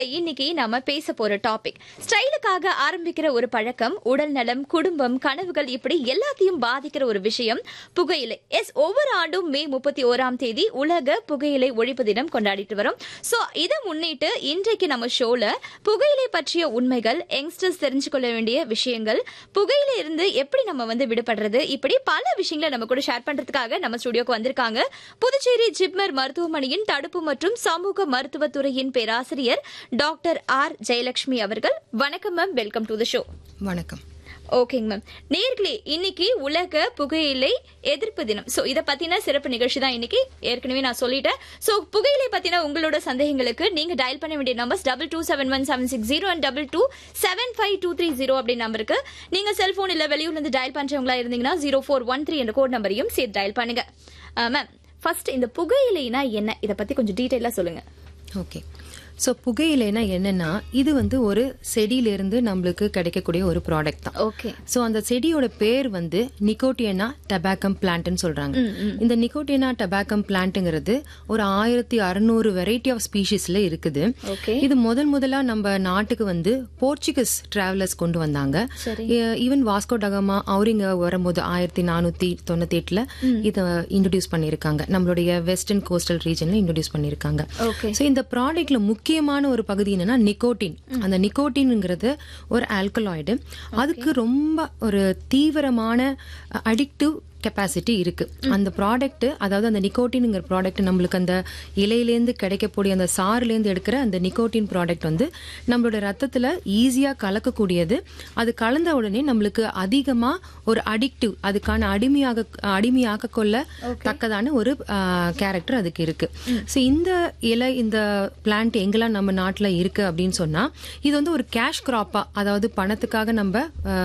இன்னைக்கு நாம பேச போற டாபிக் ஸ்டைலுக்காக ஆரம்பிக்கிற ஒரு பழக்கம் உடல் நலம் குடும்பம் கனவுகள் இப்படி எல்லாத்தையும் பாதிக்கிற ஒரு விஷயம் புகையிலை எஸ் ஒவ்வொரு ஆண்டும் மே முப்பத்தி ஓராம் தேதி உலக புகையிலை ஒழிப்பு தினம் கொண்டாடிட்டு வரோம் சோ இதை முன்னிட்டு இன்றைக்கு நம்ம ஷோல புகையிலை பற்றிய உண்மைகள் யங்ஸ்டர்ஸ் தெரிஞ்சுக்கொள்ள வேண்டிய விஷயங்கள் புகையில இருந்து எப்படி நம்ம வந்து விடுபடுறது இப்படி பல விஷயங்களை நம்ம கூட ஷேர் பண்றதுக்காக நம்ம ஸ்டுடியோக்கு வந்திருக்காங்க புதுச்சேரி ஜிப்மர் மருத்துவமனையின் தடுப்பு மற்றும் சமூக மருத்துவத்துறையின் பேராசிரியர் டாக்டர் ஆர் ஜெயலட்சுமி அவர்கள் வணக்கம் ma'am welcome to the show வணக்கம் ஓகேங்க மேம் நேர்களே இன்னைக்கு உலக புகையிலை எதிர்ப்பு தினம் சோ இத பத்தின சிறப்பு நிகழ்ச்சி தான் இன்னைக்கு ஏற்கனவே நான் சொல்லிட்டேன் சோ புகையிலை பத்தின உங்களோட சந்தேகங்களுக்கு நீங்க டயல் பண்ண வேண்டிய numbers double two seven one seven six zero and double two seven five two three zero அப்படி நம்பருக்கு நீங்க செல்போன் இல்ல வெளியூர்ல இருந்து டயல் பண்றவங்களா இருந்தீங்கன்னா ஜீரோ ஃபோர் ஒன் த்ரீ என்ற கோட் நம்பரையும் சேர்த்து டயல் பண்ணுங்க மேம் ஃபர்ஸ்ட் இந்த புகையிலைனா என்ன இத பத்தி கொஞ்சம் டீடைலா சொல்லுங்க ஓகே ஸோ புகையிலைனா என்னன்னா இது வந்து ஒரு செடியிலிருந்து நம்மளுக்கு கிடைக்கக்கூடிய ஒரு ப்ராடக்ட் தான் ஓகே ஸோ அந்த செடியோட பேர் வந்து நிக்கோட்டியனா டபாக்கம் பிளான்ட்னு சொல்றாங்க இந்த நிக்கோட்டியனா டபாக்கம் பிளான்ட்டுங்கிறது ஒரு ஆயிரத்தி அறுநூறு வெரைட்டி ஆஃப் ஸ்பீஷிஸ்ல இருக்குது ஓகே இது முதல் முதலா நம்ம நாட்டுக்கு வந்து போர்ச்சுகீஸ் டிராவலர்ஸ் கொண்டு வந்தாங்க சரி ஈவன் வாஸ்கோ டகமா அவரிங்க வரும்போது ஆயிரத்தி நானூத்தி தொண்ணூத்தி எட்டுல இதை இன்ட்ரடியூஸ் பண்ணிருக்காங்க நம்மளுடைய வெஸ்டர்ன் கோஸ்டல் ரீஜன்ல இன்ட்ரடியூஸ் பண்ணிருக்காங்க ஓகே ஸோ இந்த ப்ராடக்ட்ல முக்கியமான ஒரு பகுதி என்னன்னா நிக்கோட்டின் அந்த நிக்கோட்டின்ங்கிறது ஒரு ஆல்கலாய்டு அதுக்கு ரொம்ப ஒரு தீவிரமான அடிக்டிவ் கெப்பாசிட்டி இருக்கு அந்த ப்ராடக்ட் அதாவது அந்த நிக்கோட்டின்ங்கிற ப்ராடக்ட் நம்மளுக்கு அந்த இலையிலேருந்து கிடைக்கக்கூடிய அந்த சாறுலேருந்து எடுக்கிற அந்த நிக்கோட்டின் ப்ராடக்ட் வந்து நம்மளோட ரத்தத்துல ஈஸியா கலக்கக்கூடியது அது கலந்த உடனே நம்மளுக்கு அதிகமா ஒரு அடிக்டிவ் அதுக்கான அடிமையாக அடிமையாக கொள்ள தக்கதான ஒரு கேரக்டர் அதுக்கு இருக்கு ஸோ இந்த இலை இந்த பிளான்ட் எங்கெல்லாம் நம்ம நாட்டில் இருக்கு அப்படின்னு சொன்னா இது வந்து ஒரு கேஷ் கிராப்பா அதாவது பணத்துக்காக நம்ம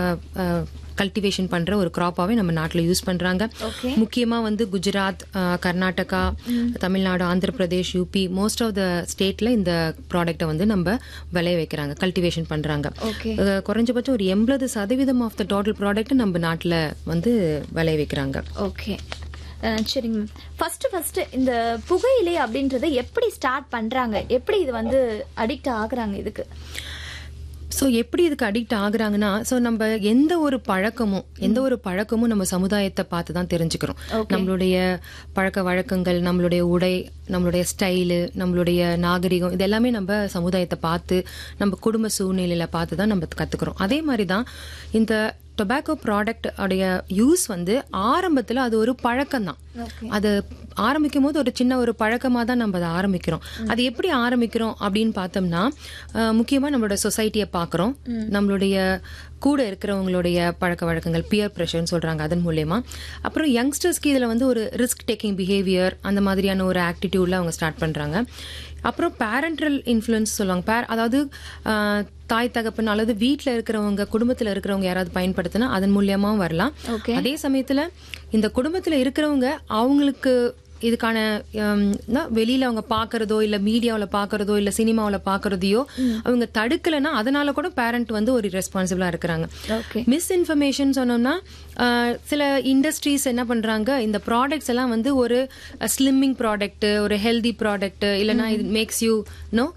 கல்டிவேஷன் பண்ற ஒரு கிராப்பாவே நம்ம நாட்டில் யூஸ் பண்றாங்க ஓகே முக்கியமா வந்து குஜராத் அஹ், Karnataka Tamil Nadu Andhra Pradesh UP most of the ஸ்டேட்ல இந்த ப்ராடக்ட்டை வந்து நம்ம விளைய வைக்கிறாங்க கல்டிவேஷன் பண்றாங்க ஓகே அஹ், குறைஞ்சபட்சம் ஒரு எண்பது சதவீதம் ஆஃப் த டோட்டல் ப்ராடக்ட் நம்ம நாட்டில் வந்து விளைய வைக்கிறாங்க ஓகே அஹ் சரிங்க மேம் ஃபர்ஸ்ட் ஃபர்ஸ்ட் இந்த புகையிலை அப்படின்றத எப்படி ஸ்டார்ட் பண்றாங்க எப்படி இது வந்து அடிக்ட் ஆகுறாங்க இதுக்கு ஸோ எப்படி இதுக்கு அடிக்ட் ஆகுறாங்கன்னா ஸோ நம்ம எந்த ஒரு பழக்கமும் எந்த ஒரு பழக்கமும் நம்ம சமுதாயத்தை பார்த்து தான் தெரிஞ்சுக்கிறோம் நம்மளுடைய பழக்க வழக்கங்கள் நம்மளுடைய உடை நம்மளுடைய ஸ்டைலு நம்மளுடைய நாகரிகம் இது எல்லாமே நம்ம சமுதாயத்தை பார்த்து நம்ம குடும்ப சூழ்நிலையில பார்த்து தான் நம்ம கத்துக்கிறோம் அதே மாதிரி தான் இந்த டொபாக்கோ ப்ராடக்ட் உடைய யூஸ் வந்து ஆரம்பத்துல அது ஒரு பழக்கம் தான் ஓகே அது ஆரம்பிக்கும் போது ஒரு சின்ன ஒரு பழக்கமா தான் நம்ம அதை ஆரம்பிக்கிறோம் அது எப்படி ஆரம்பிக்கிறோம் அப்படின்னு பார்த்தோம்னா அஹ், முக்கியமா நம்மளோட சொசைட்டியை பார்க்குறோம் நம்மளுடைய கூட இருக்கிறவங்களுடைய பழக்க வழக்கங்கள் பியர் ப்ரெஷர்னு சொல்றாங்க அதன் மூலயமா அப்புறம் யங்ஸ்டர்ஸ்க்கு இதுல வந்து ஒரு ரிஸ்க் டேக்கிங் பிஹேவியர் அந்த மாதிரியான ஒரு ஆக்டிடியூட்ல அவங்க ஸ்டார்ட் பண்றாங்க அப்புறம் பேரண்டல் இன்ஃப்ளூயன்ஸ் சொல்லுவாங்க பேர் அதாவது அஹ், தாய் தகப்பன் அல்லது வீட்டில் இருக்கிறவங்க குடும்பத்தில் இருக்கிறவங்க யாராவது பயன்படுத்தினா அதன் மூலியமாவும் வரலாம் ஓகே அதே சமயத்துல இந்த குடும்பத்துல இருக்கிறவங்க அவங்களுக்கு இதுக்கான ஹம், நா- வெளியில அவங்க பாக்குறதோ இல்ல மீடியாவுல பாக்குறதோ இல்ல சினிமாவுல பாக்குறதையோ அவங்க தடுக்கலைன்னா அதனால கூட பேரண்ட் வந்து ஒரு ரெஸ்பான்சிபிளா இருக்கிறாங்க ஓகே மிஸ் இன்ஃபர்மேஷன் சொன்னோம்னா ஆஹ், சில இண்டஸ்ட்ரீஸ் என்ன பண்றாங்க இந்த ப்ராடக்ட்ஸ் எல்லாம் வந்து ஒரு ஸ்லிம்மிங் ப்ராடக்ட் ஒரு ஹெல்தி ப்ராடக்ட் இல்லைன்னா இது makes you know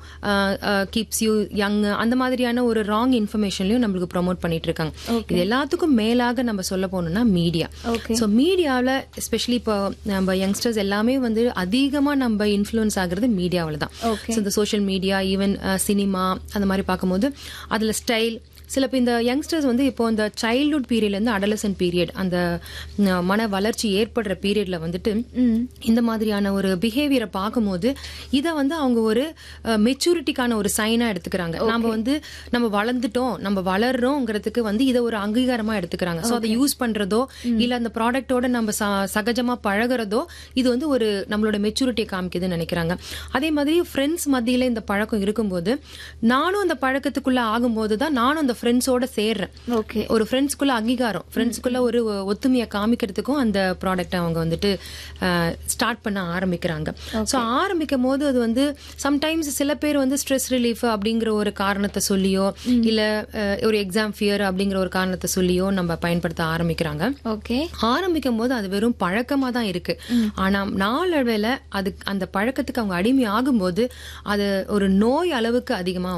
keeps you young அந்த மாதிரியான ஒரு ராங் இன்ஃபர்மேஷன்லயும் நம்மளுக்கு ப்ரோமோட் பண்ணிட்டு இருக்காங்க இது எல்லாத்துக்கும் மேலாக நம்ம சொல்ல போனோம்னா மீடியா ஓகே ஸோ மீடியாவில் எஸ்பெஷலி இப்போ நம்ம யங்ஸ்டர்ஸ் எல்லாமே வந்து அதிகமா நம்ம இன்ஃப்ளூயன்ஸ் ஆகுறது மீடியாவில் தான் ஓகே ஸோ இந்த சோஷியல் மீடியா ஈவன் சினிமா அந்த மாதிரி பார்க்கும்போது அதுல ஸ்டைல் சில இப்போ இந்த யங்ஸ்டர்ஸ் வந்து இப்போ இந்த சைல்ட்ஹுட் பீரியட்லேருந்து அடலசன் பீரியட் அந்த ம், மன வளர்ச்சி ஏற்படுற பீரியட்ல வந்துட்டு ம் இந்த மாதிரியான ஒரு பிஹேவியரை பார்க்கும்போது இதை வந்து அவங்க ஒரு மெச்சூரிட்டிக்கான ஒரு சைனா எடுத்துக்கிறாங்க நம்ம வந்து நம்ம வளர்ந்துட்டோம் நம்ம வளர்றோங்கிறதுக்கு வந்து இதை ஒரு அங்கீகாரமா எடுத்துக்கிறாங்க ஸோ அதை யூஸ் பண்றதோ இல்ல அந்த ப்ராடக்டோட நம்ம ச- சகஜமா பழகுறதோ இது வந்து ஒரு நம்மளோட மெச்சூரிட்டியை காமிக்குதுன்னு நினைக்கிறாங்க அதே மாதிரி ஃப்ரெண்ட்ஸ் மத்தியில இந்த பழக்கம் இருக்கும்போது நானும் அந்த பழக்கத்துக்குள்ள ஆகும்போது தான் நானும் அந்த ஃப்ரெண்ட்ஸோட சேர்றேன் ஓகே ஒரு ஃப்ரெண்ட்ஸ்குள்ள அங்கீகாரம் ஃப்ரெண்ட்ஸ்குள்ள ஒரு ஒத்துமையை காமிக்கிறதுக்கும் அந்த ப்ராடக்ட்டை அவங்க வந்துட்டு ஸ்டார்ட் பண்ண ஆரம்பிக்கிறாங்க ஸோ ஆரம்பிக்கும் போது அது வந்து சம்டைம்ஸ் சில பேர் வந்து ஸ்ட்ரெஸ் ரிலீஃப் அப்படிங்கிற ஒரு காரணத்தை சொல்லியோ இல்ல அஹ், ஒரு எக்ஸாம் ஃபியர் அப்படிங்கிற ஒரு காரணத்தை சொல்லியோ நம்ம பயன்படுத்த ஆரம்பிக்கிறாங்க ஓகே ஆரம்பிக்கும் போது அது வெறும் பழக்கமா தான் இருக்கு ஆனா நாளடைவில் அது அந்த பழக்கத்துக்கு அவங்க அடிமை ஆகும்போது அது ஒரு நோய் அளவுக்கு அதிகமா